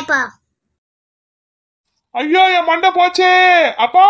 இப்போ ஐயோ என் மண்டை போச்சே அப்பா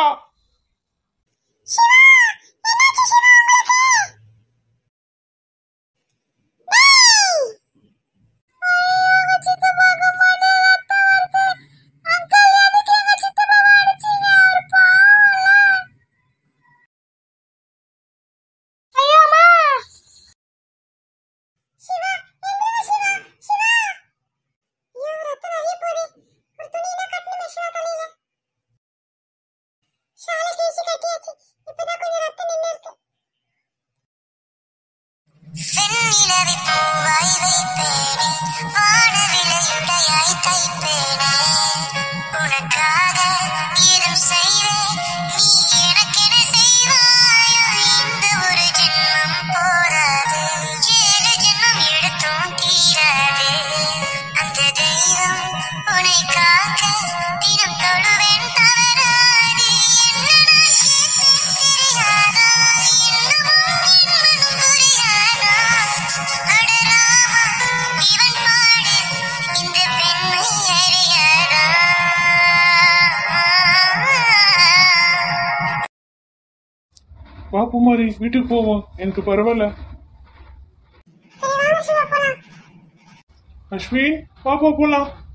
வெண்ணிலவை பூவாய் வைப்பேனே வானவிலையுடையாய் தைப்பேனே உனக்காக கீதம் செய்வேன் நீ எனக்கென செய்வாயோ இந்த ஒரு ஜென்மம் போதாது ஏழு ஜென்மம் எடுத்தும் தீராது அந்த தெய்வம் உன்னை காக்க தினம் தொழுவேன் தவறாது என்ன நான் கேட்டேன் தெரியாதா இன்னமும் என் மனம் புரியாதா அடராமா இவன் பாடு இந்த பெண்மை அறியாதா வா பூமாரி வீட்டுக்கு போவோம் எனக்கு பரவாயில்ல அஸ்வின் வா போ போலாம்